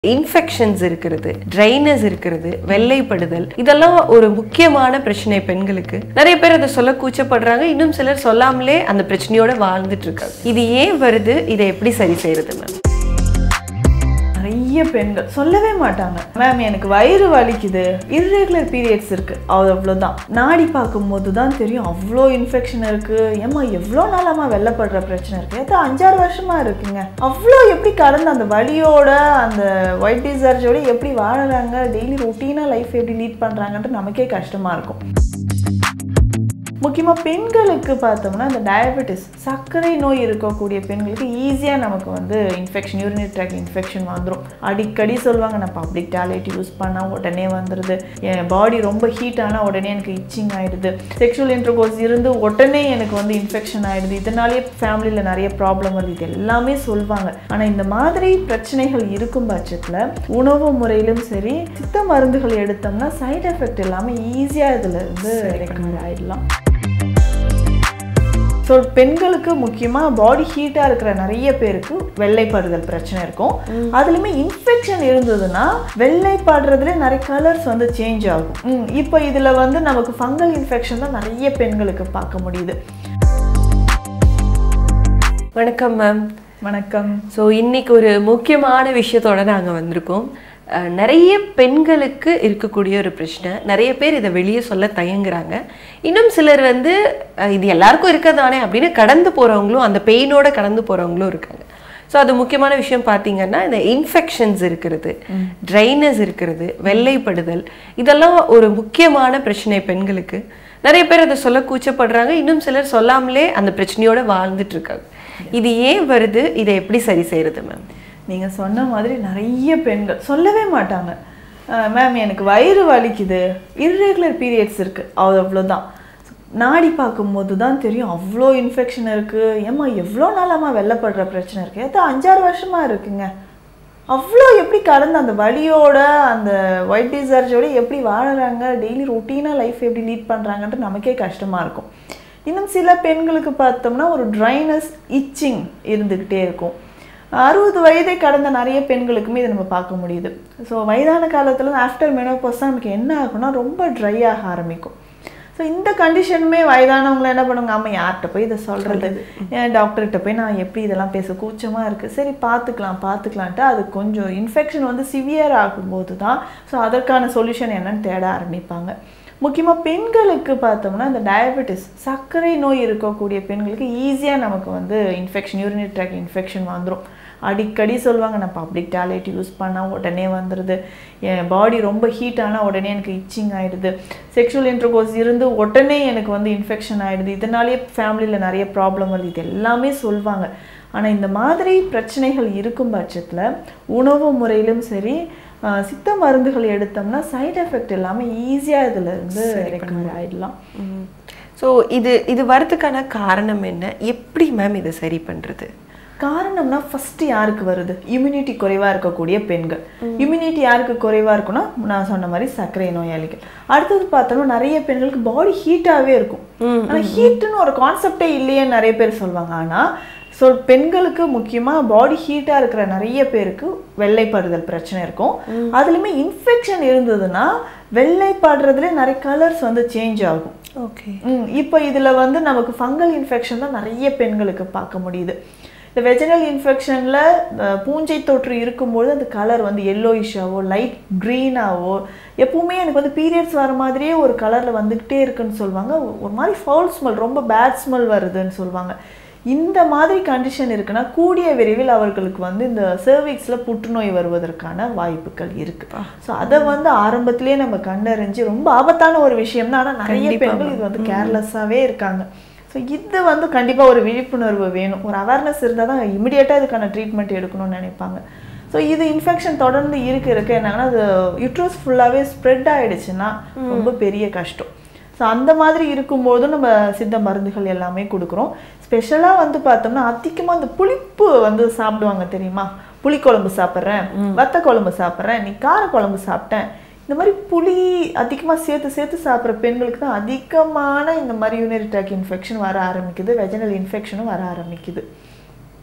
Infections இருக்கிறது dryness இருக்கிறது வெள்ளைப்படுதல் இதெல்லாம் ஒரு முக்கியமான பிரச்சனை பெண்களுக்கு நிறைய பேர் அதை சொல்ல கூச்சப்படுறாங்க இன்னும் சிலர் சொல்லாமலே அந்த பிரச்சனையோட வாழ்ந்துட்டு இருக்காங்க இது ஏன் வருது இதை எப்படி சரி செய்யறது மேம் நிறைய பெண்கள் சொல்லவே மாட்டாங்க மேம் எனக்கு வயிறு வலிக்குது irregular பீரியட்ஸ் இருக்கு அது அவ்வளோதான் நாடி பார்க்கும்போது தான் தெரியும் அவ்வளோ இன்ஃபெக்ஷன் இருக்கு ஏம்மா எவ்வளோ நாளாமா வெள்ளப்படுற பிரச்சனை இருக்கு ஏதோ அஞ்சாறு வருஷமா இருக்குங்க அவ்வளோ எப்படி கடந்து அந்த வலியோட அந்த ஒயிட் டிசார்ஜோட எப்படி வாழறாங்க டெய்லி ரொட்டீனாக லைஃப் எப்படி லீட் பண்ணுறாங்கன்ட்டு நமக்கே கஷ்டமா இருக்கும் முக்கியமாக பெண்களுக்கு பார்த்தோம்னா இந்த டயபெட்டிஸ் சர்க்கரை நோய் இருக்கக்கூடிய பெண்களுக்கு ஈஸியாக நமக்கு வந்து இன்ஃபெக்ஷன் யூரினரி ட்ராக் இன்ஃபெக்ஷன் வந்துடும் அடிக்கடி சொல்லுவாங்க நான் பப்ளிக் டாய்லெட் யூஸ் பண்ணால் உடனே வந்துடுது என் பாடி ரொம்ப ஹீட் ஆனால் உடனே எனக்கு இச்சிங் ஆகிடுது செக்ஷுவல் இன்டர்கோர்ஸ் இருந்து உடனே எனக்கு வந்து இன்ஃபெக்ஷன் ஆகிடுது இதனாலேயே ஃபேமிலியில் நிறைய ப்ராப்ளம் வருது இது எல்லாமே சொல்லுவாங்க ஆனால் இந்த மாதிரி பிரச்சனைகள் இருக்கும் பட்சத்தில் உணவு முறையிலும் சரி சித்த மருந்துகள் எடுத்தோம்னா சைடு எஃபெக்ட் இல்லாமல் ஈஸியாக இதில் இருந்து ரெக்கவர் ஆகிடலாம் ஸோ பெண்களுக்கு முக்கியமாக பாடி ஹீட்டாக இருக்கிற நிறைய பேருக்கு வெள்ளைப்படுதல் பிரச்சனை இருக்கும் அதுலேயுமே இன்ஃபெக்ஷன் இருந்ததுன்னா வெள்ளைப்படுறதுல நிறைய கலர்ஸ் வந்து சேஞ்ச் ஆகும் ம், இப்போ இதில் வந்து நமக்கு ஃபங்கல் இன்ஃபெக்ஷன் தான் நிறைய பெண்களுக்கு பார்க்க முடியுது வணக்கம் மேம் வணக்கம் ஸோ இன்னைக்கு ஒரு முக்கியமான விஷயத்தோட நாங்கள் வந்திருக்கோம் அஹ், நிறைய பெண்களுக்கு இருக்கக்கூடிய ஒரு பிரச்சனை நிறைய பேர் இதை வெளியே சொல்ல தயங்குறாங்க இன்னும் சிலர் வந்து அஹ், இது எல்லாருக்கும் இருக்கதானே அப்படின்னு கடந்து போகிறவங்களும் அந்த பெயினோட கடந்து போகிறவங்களும் இருக்காங்க ஸோ அது முக்கியமான விஷயம் பார்த்தீங்கன்னா இந்த இன்ஃபெக்ஷன்ஸ் இருக்கிறது ட்ரைனஸ் இருக்கிறது வெள்ளைப்படுதல் இதெல்லாம் ஒரு முக்கியமான பிரச்சனை பெண்களுக்கு நிறைய பேர் அதை சொல்ல கூச்சப்படுறாங்க இன்னும் சிலர் சொல்லாமலே அந்த பிரச்சனையோட வாழ்ந்துட்டு இருக்காங்க இது ஏன் வருது இதை எப்படி சரி செய்யறது மேம் நீங்கள் சொன்ன மாதிரி நிறைய பெண்கள் சொல்லவே மாட்டாங்க மேம் எனக்கு வயிறு வலிக்குது irregular பீரியட்ஸ் இருக்கு அது அவ்வளோதான் நாடி பார்க்கும்போது தான் தெரியும் அவ்வளோ இன்ஃபெக்ஷன் இருக்கு ஏம்மா எவ்வளோ நாளாமா வெள்ளப்படுற பிரச்சனை இருக்கு ஏதோ அஞ்சாறு வருஷமா இருக்குங்க அவ்வளோ எப்படி கடந்து அந்த வலியோட அந்த ஒயிட் டிசார்ஜோட எப்படி வாழறாங்க டெய்லி ரொட்டீனாக லைஃப் எப்படி லீட் பண்ணுறாங்கன்ட்டு நமக்கே கஷ்டமாக இருக்கும் இன்னும் சில பெண்களுக்கு பார்த்தோம்னா ஒரு ட்ரைனஸ் இச்சிங் இருந்துக்கிட்டே இருக்கும் அறுபது வயதை கடந்த நிறைய பெண்களுக்குமே இதை நம்ம பார்க்க முடியுது ஸோ வயதான காலத்தில் ஆஃப்டர் மெனோபாஸ் தான் நமக்கு என்ன ஆகும்னா ரொம்ப ட்ரை ஆக ஆரம்பிக்கும் ஸோ இந்த கண்டிஷனுமே வயதானவங்களை என்ன பண்ணுவாங்க ஆமாம் யார்கிட்ட போய் இதை சொல்கிறது ஏன் டாக்டர்கிட்ட போய் நான் எப்படி இதெல்லாம் பேச கூச்சமாக இருக்குது சரி பார்த்துக்கலாம் பார்த்துக்கலான்ட்டு அது கொஞ்சம் இன்ஃபெக்ஷன் வந்து சிவியர் ஆகும்போது தான் ஸோ அதற்கான சொல்யூஷன் என்னன்னு தேட ஆரம்பிப்பாங்க முக்கியமாக பெண்களுக்கு பார்த்தோம்னா இந்த டயபெட்டிஸ் சர்க்கரை நோய் இருக்கக்கூடிய பெண்களுக்கு ஈஸியாக நமக்கு வந்து இன்ஃபெக்ஷன் யூரினரி ட்ராக் இன்ஃபெக்ஷன் வந்துடும் அடிக்கடி சொல்லுவாங்க நான் பப்ளிக் டாய்லெட் யூஸ் பண்ணால் உடனே வந்துடுது என் பாடி ரொம்ப ஹீட் ஆனால் உடனே எனக்கு இச்சிங் ஆகிடுது செக்ஷுவல் இன்டர்கோர்ஸ் இருந்து உடனே எனக்கு வந்து இன்ஃபெக்ஷன் ஆகிடுது இதனாலேயே ஃபேமிலியில் நிறைய ப்ராப்ளம் வருது இது எல்லாமே சொல்லுவாங்க ஆனால் இந்த மாதிரி பிரச்சனைகள் இருக்கும் பட்சத்தில் உணவு முறையிலும் சரி ஆஹ், சித்த மருந்துகள் எடுத்தோம்னா சைடு எஃபெக்ட் இல்லாமல் ஈஸியாக இதில் இருந்து ரெக்கவர் ஆகிடலாம் ஸோ இது இது வரதுக்கான காரணம் என்ன எப்படி மேம் இதை சரி பண்றது காரணம்னா ஃபர்ஸ்ட் யாருக்கு வருது இம்யூனிட்டி குறைவா இருக்கக்கூடிய பெண்கள் இம்யூனிட்டி யாருக்கு குறைவா இருக்குன்னா நான் சொன்ன மாதிரி சர்க்கரை நோயாளிகள் அடுத்தது பார்த்தோம்னா நிறைய பெண்களுக்கு பாடி ஹீட்டாவே இருக்கும் ஆனா ஹீட்டுன்னு ஒரு கான்செப்டே இல்லையே நிறைய பேர் சொல்லுவாங்க ஆனா ஸோ பெண்களுக்கு முக்கியமா பாடி ஹீட்டா இருக்கிற நிறைய பேருக்கு வெள்ளைப்படுதல் பிரச்சனை இருக்கும் அதுலயுமே இன்ஃபெக்ஷன் இருந்ததுன்னா வெள்ளைப்படுறதுல நிறைய கலர்ஸ் வந்து சேஞ்ச் ஆகும் ஓகே ம் இப்போ இதில் வந்து நமக்கு ஃபங்கல் இன்ஃபெக்ஷன் தான் நிறைய பெண்களுக்கு பார்க்க முடியுது இந்த வெஜினல் இன்ஃபெக்ஷனில் பூஞ்சை தொற்று இருக்கும்போது அந்த கலர் வந்து எல்லோயிஷாவோ லைட் க்ரீனாவோ எப்பவுமே எனக்கு வந்து பீரியட்ஸ் வர மாதிரியே ஒரு கலரில் வந்துக்கிட்டே இருக்குன்னு சொல்லுவாங்க ஒரு மாதிரி ஃபவுல் ஸ்மெல் ரொம்ப பேட் ஸ்மெல் வருதுன்னு சொல்லுவாங்க இந்த மாதிரி கண்டிஷன் இருக்குன்னா கூடிய விரைவில் அவர்களுக்கு வந்து இந்த சர்விக்ஸில் புற்றுநோய் வருவதற்கான வாய்ப்புகள் இருக்கு ஸோ அதை வந்து ஆரம்பத்திலேயே நம்ம கண்டறிஞ்சு ரொம்ப ஆபத்தான ஒரு விஷயம் தான் ஆனால் நிறைய பெண்கள் இது வந்து கேர்லெஸ்ஸாகவே இருக்காங்க ஸோ இது வந்து கண்டிப்பாக ஒரு விழிப்புணர்வு வேணும் ஒரு அவேர்னஸ் இருந்தால் தான் இமிடியேட்டாக இதுக்கான ட்ரீட்மெண்ட் எடுக்கணும்னு நினைப்பாங்க ஸோ இது இன்ஃபெக்ஷன் தொடர்ந்து இருக்க இருக்க என்னங்கன்னா அது யூட்ரஸ் ஃபுல்லாகவே ஸ்ப்ரெட் ஆயிடுச்சுன்னா ரொம்ப பெரிய கஷ்டம் ஸோ அந்த மாதிரி இருக்கும்போதும் நம்ம சித்த மருந்துகள் எல்லாமே கொடுக்குறோம் ஸ்பெஷலாக வந்து பார்த்தோம்னா அதிகமாக இந்த புளிப்பு வந்து சாப்பிடுவாங்க தெரியுமா புளிக்குழம்பு சாப்பிட்றேன் வத்த குழம்பு சாப்பிட்றேன் நீ கார குழம்பு சாப்பிட்டேன் இந்த மாதிரி புளி அதிகமாக சேர்த்து சேர்த்து சாப்பிட்ற பெண்களுக்கு தான் அதிகமான இந்த மாதிரி யூனரி ட்ராக் இன்ஃபெக்ஷன் வர ஆரம்பிக்குது வெஜனல் இன்ஃபெக்ஷனும் வர ஆரம்பிக்குது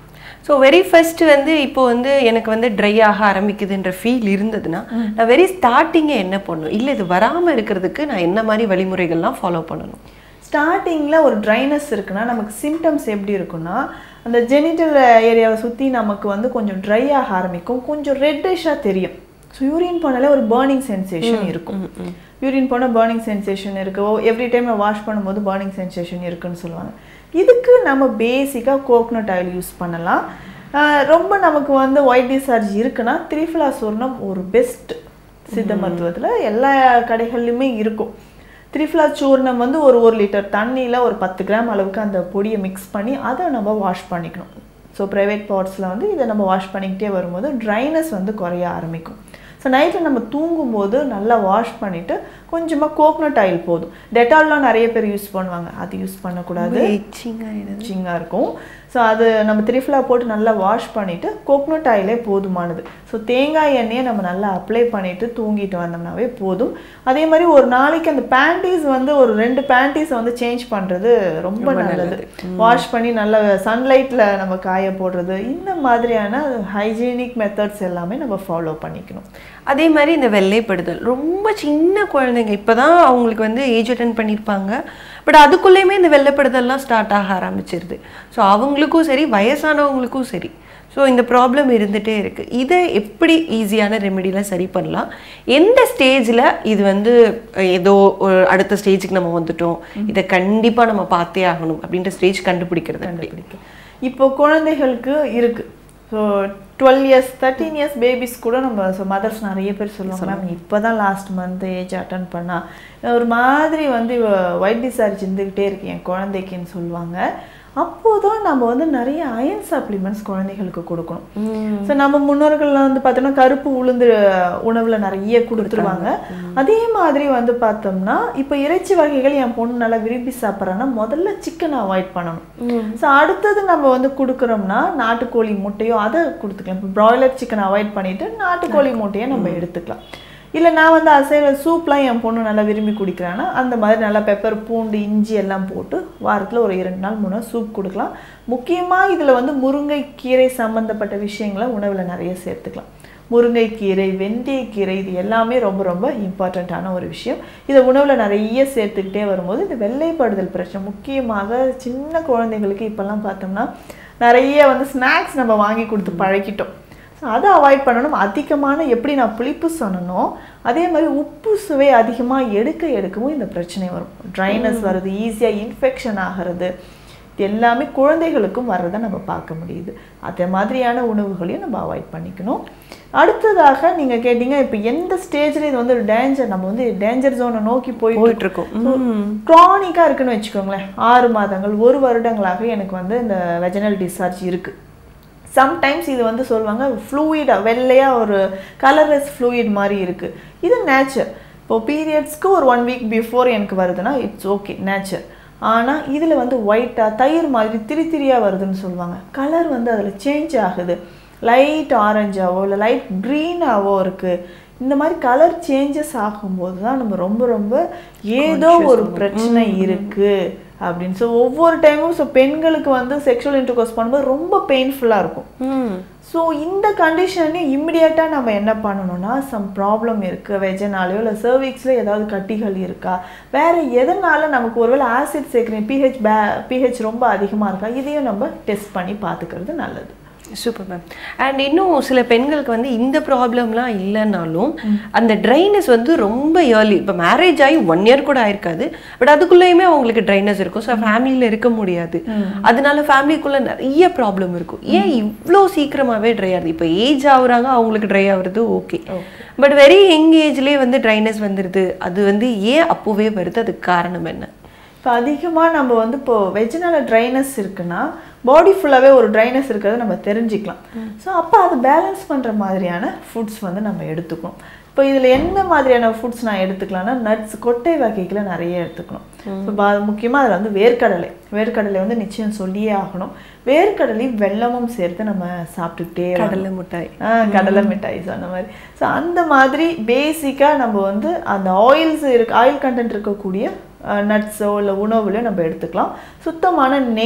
ஸோ வெரி ஃபர்ஸ்ட் வந்து இப்போ வந்து எனக்கு வந்து ட்ரை ஆக ஆரம்பிக்குதுன்ற ஃபீல் இருந்ததுன்னா நான் வெரி ஸ்டார்டிங்கே என்ன பண்ணணும் இல்லை இது வராமல் இருக்கிறதுக்கு நான் என்ன மாதிரி வழிமுறைகள்லாம் ஃபாலோ பண்ணணும் ஸ்டார்டிங்கில் ஒரு ட்ரைனஸ் இருக்குன்னா நமக்கு சிம்டம்ஸ் எப்படி இருக்குன்னா அந்த ஜெனிட்டல் ஏரியாவை சுற்றி நமக்கு வந்து கொஞ்சம் ட்ரை ஆக ஆரம்பிக்கும் கொஞ்சம் ரெட்டிஷாக தெரியும் ஸோ யூரின் போனாலே ஒரு பேர்னிங் சென்சேஷன் இருக்கும் யூரின் போனால் பேர்னிங் சென்சேஷன் இருக்கு எவ்ரி டைம் வாஷ் பண்ணும்போது பேர்னிங் சென்சேஷன் இருக்குன்னு சொல்லுவாங்க இதுக்கு நம்ம பேசிக்காக கோகனட் ஆயில் யூஸ் பண்ணலாம் ஆஹ் ரொம்ப நமக்கு வந்து ஒயிட் டிசார்ஜ் இருக்குன்னா திரிஃபிலா சூர்ணம் ஒரு பெஸ்ட் சித்த மருத்துவத்தில் எல்லா கடைகள்லையுமே இருக்கும் திரிஃபிலா சூர்ணம் வந்து ஒரு ஒரு லிட்டர் தண்ணியில் ஒரு பத்து கிராம் அளவுக்கு அந்த பொடியை மிக்ஸ் பண்ணி அதை நம்ம வாஷ் பண்ணிக்கணும் ஸோ ப்ரைவேட் பாட்ஸில் வந்து இதை நம்ம வாஷ் பண்ணிக்கிட்டே வரும்போது ட்ரைனஸ் வந்து குறைய ஆரம்பிக்கும் ஸோ நைட்டில் நம்ம தூங்கும்போது நல்லா வாஷ் பண்ணிவிட்டு கொஞ்சமாக கோகனட் ஆயில் போதும் டெட்டால்லாம் நிறைய பேர் யூஸ் பண்ணுவாங்க அது யூஸ் பண்ணக்கூடாது இச்சிங் ஆயிடுது இச்சிங்காக இருக்கும் ஸோ அது நம்ம திரிஃபிலா போட்டு நல்லா வாஷ் பண்ணிவிட்டு கோகனட் ஆயிலே போதுமானது ஸோ தேங்காய் எண்ணெயை நம்ம நல்லா அப்ளை பண்ணிவிட்டு தூங்கிட்டு வந்தோம்னாவே போதும் அதே மாதிரி ஒரு நாளைக்கு அந்த பேண்டீஸ் வந்து ஒரு ரெண்டு பேண்டீஸை வந்து சேஞ்ச் பண்ணுறது ரொம்ப நல்லது வாஷ் பண்ணி நல்லா சன்லைட்டில் நம்ம காய போடுறது இந்த மாதிரியான ஹைஜீனிக் மெத்தட்ஸ் எல்லாமே நம்ம ஃபாலோ பண்ணிக்கணும் அதே மாதிரி இந்த வெள்ளைப்படுதல் ரொம்ப சின்ன குழந்தைங்க இப்போதான் அவங்களுக்கு வந்து ஏஜ் அட்டன் பண்ணியிருப்பாங்க பட் அதுக்குள்ளேயுமே இந்த வெள்ளைப்படுதல்லாம் ஸ்டார்ட் ஆக ஆரம்பிச்சிருது ஸோ அவங்களுக்கும் சரி வயசானவங்களுக்கும் சரி ஸோ இந்த ப்ராப்ளம் இருந்துகிட்டே இருக்குது இதை எப்படி ஈஸியான ரெமெடியில் சரி பண்ணலாம் எந்த ஸ்டேஜில் இது வந்து அஹ், ஏதோ ஒரு அடுத்த ஸ்டேஜுக்கு நம்ம வந்துட்டோம் இதை கண்டிப்பாக நம்ம பார்த்தே ஆகணும் அப்படின்ற ஸ்டேஜ் கண்டுபிடிக்கிறது எப்படி பிடிக்கும் இப்போ குழந்தைகளுக்கு இருக்கு so twelve years thirteen years babies கூட நம்ம ஸோ மதர்ஸ் நிறைய பேர் சொல்லுவாங்க மேம் இப்போ தான் லாஸ்ட் மந்த் ஏஜ் அட்டன் பண்ணா ஒரு மாதிரி வந்து ஒயிட் டிசார்ஜ் இருந்துக்கிட்டே இருக்கு என் குழந்தைக்குன்னு சொல்லுவாங்க அப்போதான் நம்ம வந்து நிறைய அயன் சப்ளிமெண்ட்ஸ் குழந்தைகளுக்கு கொடுக்கணும் ஸோ நம்ம முன்னோர்கள்லாம் வந்து பார்த்தோம்னா கருப்பு உளுந்து உணவுல நிறைய கொடுத்துருவாங்க அதே மாதிரி வந்து பார்த்தோம்னா இப்போ இறைச்சி வகைகள் என் பொண்ணு நல்லா விரும்பி சாப்பிட்றான்னா முதல்ல சிக்கனை அவாய்ட் பண்ணணும் ஸோ அடுத்தது நம்ம வந்து கொடுக்குறோம்னா நாட்டுக்கோழி முட்டையோ அதை கொடுத்துக்கலாம் இப்போ ப்ராய்லர் சிக்கன் அவாய்ட் பண்ணிட்டு நாட்டுக்கோழி முட்டையை நம்ம எடுத்துக்கலாம் இல்லை நான் வந்து அசைவ சூப்லாம் என் பொண்ணு நல்லா விரும்பி குடிக்கிறான்னா அந்த மாதிரி நல்லா பெப்பர் பூண்டு இஞ்சி எல்லாம் போட்டு வாரத்தில் ஒரு இரண்டு நாள் மூணு நாள் சூப் கொடுக்கலாம் முக்கியமாக இதில் வந்து முருங்கைக்கீரை சம்மந்தப்பட்ட விஷயங்களை உணவில் நிறைய சேர்த்துக்கலாம் முருங்கைக்கீரை வெந்தயக்கீரை இது எல்லாமே ரொம்ப ரொம்ப இம்பார்ட்டண்ட்டான ஒரு விஷயம் இதை உணவில் நிறைய சேர்த்துக்கிட்டே வரும்போது இந்த வெள்ளைப்படுதல் பிரச்சனை முக்கியமாக சின்ன குழந்தைங்களுக்கு இப்போல்லாம் பார்த்தோம்னா நிறைய வந்து ஸ்நாக்ஸ் நம்ம வாங்கி கொடுத்து பழக்கிட்டோம் ஸோ அதை அவாய்ட் பண்ணணும் அதிகமான எப்படி நான் புளிப்பு சொன்னனோ அதே மாதிரி உப்பு சுவை அதிகமாக எடுக்க எடுக்கவும் இந்த பிரச்சனை வரும் ட்ரைனஸ் வருது ஈஸியாக இன்ஃபெக்ஷன் ஆகிறது இது எல்லாமே குழந்தைகளுக்கும் வர்றதை நம்ம பார்க்க முடியுது அதே மாதிரியான உணவுகளையும் நம்ம அவாய்ட் பண்ணிக்கணும் அடுத்ததாக நீங்கள் கேட்டீங்க இப்போ எந்த ஸ்டேஜில் இது வந்து ஒரு டேஞ்சர் நம்ம வந்து டேஞ்சர் ஜோனை நோக்கி போயிட்டு போயிட்டு இருக்கோம் க்ரானிக்காக இருக்குன்னு வச்சுக்கோங்களேன் ஆறு மாதங்கள் ஒரு வருடங்களாக எனக்கு வந்து இந்த வெஜனல் டிஸ்சார்ஜ் இருக்குது சம்டைம்ஸ் இது வந்து சொல்லுவாங்க ஃப்ளூயிடாக வெள்ளையாக ஒரு கலர்லெஸ் ஃப்ளூயிட் மாதிரி இருக்குது இது நேச்சர் இப்போ பீரியட்ஸ்க்கு ஒரு ஒன் வீக் பிஃபோர் எனக்கு வருதுன்னா இட்ஸ் ஓகே நேச்சர் ஆனால் இதில் வந்து ஒயிட்டாக தயிர் மாதிரி திரி திரியாக வருதுன்னு சொல்லுவாங்க கலர் வந்து அதில் சேஞ்ச் ஆகுது லைட் ஆரஞ்சாவோ இல்லை லைட் க்ரீனாவோ இருக்குது இந்த மாதிரி கலர் சேஞ்சஸ் ஆகும்போது தான் நம்ம ரொம்ப ரொம்ப ஏதோ ஒரு பிரச்சனை இருக்கு அப்படின்னு ஸோ ஒவ்வொரு டைமும் ஸோ பெண்களுக்கு வந்து செக்ஷுவல் இன்டர்கோர்ஸ் பண்ணும்போது ரொம்ப பெயின்ஃபுல்லாக இருக்கும் ம் ஸோ இந்த கண்டிஷன்லையும் இம்மிடியட்டாக நம்ம என்ன பண்ணணும்னா சம் ப்ராப்ளம் இருக்குது வெஜனாலேயோ இல்லை சர்விக்ஸில் ஏதாவது கட்டிகள் இருக்கா வேறு எதனால நமக்கு ஒருவேளை ஆசிட் சேர்க்குறேன் பிஹெச் பே பிஹெச் ரொம்ப அதிகமாக இருக்கா இதையும் நம்ம டெஸ்ட் பண்ணி பார்த்துக்கிறது நல்லது சூப்பர் மேம் அண்ட் இன்னும் சில பெண்களுக்கு வந்து இந்த ப்ராப்ளம்லாம் இல்லைன்னாலும் அந்த ட்ரைனஸ் வந்து ரொம்ப ஏர்லி இப்போ மேரேஜ் ஆகி ஒன் இயர் கூட ஆயிருக்காது பட் அதுக்குள்ளேயுமே அவங்களுக்கு ட்ரைனஸ் இருக்கும் ஸோ ஃபேமிலியில் இருக்க முடியாது அதனால ஃபேமிலிக்குள்ள நிறைய ப்ராப்ளம் இருக்கும் ஏன் இவ்வளோ சீக்கிரமாகவே ட்ரை ஆகுது இப்போ ஏஜ் ஆகுறாங்க அவங்களுக்கு ட்ரை ஆகுறது ஓகே பட் வெரி யங் ஏஜ்லேயே வந்து ட்ரைனஸ் வந்துடுது அது வந்து ஏன் அப்போவே வருது அதுக்கு காரணம் என்ன இப்போ அதிகமாக நம்ம வந்து இப்போ வெஜ்னால ட்ரைனஸ் இருக்குன்னா பாடி ஃபுல்லாகவே ஒரு ட்ரைனஸ் இருக்கிறத நம்ம தெரிஞ்சுக்கலாம் ஸோ அப்போ அது பேலன்ஸ் பண்ணுற மாதிரியான ஃபுட்ஸ் வந்து நம்ம எடுத்துக்கணும் இப்போ இதில் என்ன மாதிரியான ஃபுட்ஸ் நான் எடுத்துக்கலாம்னா நட்ஸ் கொட்டை வகைகளை நிறைய எடுத்துக்கணும் இப்போ முக்கியமாக அதில் வந்து வேர்க்கடலை வேர்க்கடலை வந்து நிச்சயம் சொல்லியே ஆகணும் வேர்க்கடலையும் வெல்லமும் சேர்த்து நம்ம சாப்பிட்டுக்கிட்டே வரணும். கடலை மிட்டாய் ஆ கடலை மிட்டாய் சொன்ன மாதிரி ஸோ அந்த மாதிரி பேசிக்காக நம்ம வந்து அந்த ஆயில்ஸ் இருக்கு ஆயில் கண்டென்ட் இருக்கக்கூடிய நட்ஸோ இல்லை உணவுலையோ நம்ம எடுத்துக்கலாம் சுத்தமான நெய்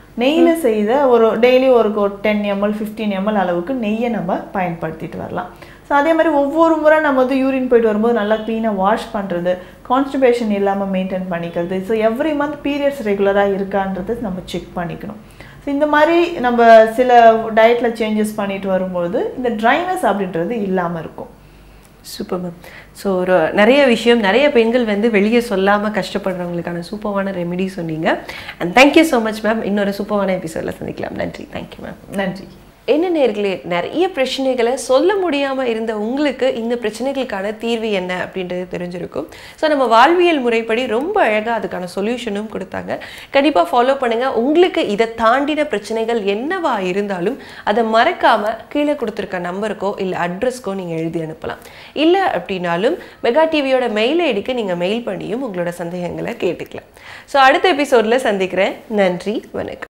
நெய்யில் செய்த ஒரு டெய்லி ஒரு டென் எம்எல் ஃபிஃப்டீன் எம்எல் அளவுக்கு நெய்யை நம்ம பயன்படுத்திட்டு வரலாம் ஸோ அதே மாதிரி ஒவ்வொரு முறை நம்ம வந்து யூரின் போயிட்டு வரும்போது நல்லா க்ளீனாக வாஷ் பண்ணுறது கான்ஸ்டிபேஷன் இல்லாமல் மெயின்டைன் பண்ணிக்கிறது ஸோ எவ்ரி மந்த் பீரியட்ஸ் ரெகுலராக இருக்கான்றது நம்ம செக் பண்ணிக்கணும் ஸோ இந்த மாதிரி நம்ம சில டயட்டில் சேஞ்சஸ் பண்ணிட்டு வரும்போது இந்த ட்ரைனஸ் அப்படின்றது இல்லாமல் இருக்கும் சூப்பர் மேம் ஸோ ஒரு நிறைய விஷயம் நிறைய பெண்கள் வந்து வெளியே சொல்லாமல் கஷ்டப்படுறவங்களுக்கான சூப்பரான ரெமெடி சொன்னீங்க and thank you so much ma'am இன்னொரு சூப்பரான எபிசோடில் சந்திக்கலாம் நன்றி தேங்க்யூ மேம் நன்றி என்ன நேர்களே நிறைய பிரச்சனைகளை சொல்ல முடியாமல் இருந்த உங்களுக்கு இந்த பிரச்சனைகளுக்கான தீர்வு என்ன அப்படின்றது தெரிஞ்சிருக்கும் ஸோ நம்ம வாழ்வியல் முறைப்படி ரொம்ப அழகாக அதுக்கான சொல்யூஷனும் கொடுத்தாங்க கண்டிப்பாக ஃபாலோ பண்ணுங்கள் உங்களுக்கு இதை தாண்டின பிரச்சனைகள் என்னவா இருந்தாலும் அதை மறக்காமல் கீழே கொடுத்துருக்க நம்பருக்கோ இல்லை அட்ரஸ்க்கோ நீங்கள் எழுதி அனுப்பலாம் இல்லை அப்படின்னாலும் மெகா டிவியோட மெயில் ஐடிக்கு நீங்கள் மெயில் பண்ணியும் உங்களோட சந்தேகங்களை கேட்டுக்கலாம் ஸோ அடுத்த எபிசோடில் சந்திக்கிறேன் நன்றி வணக்கம்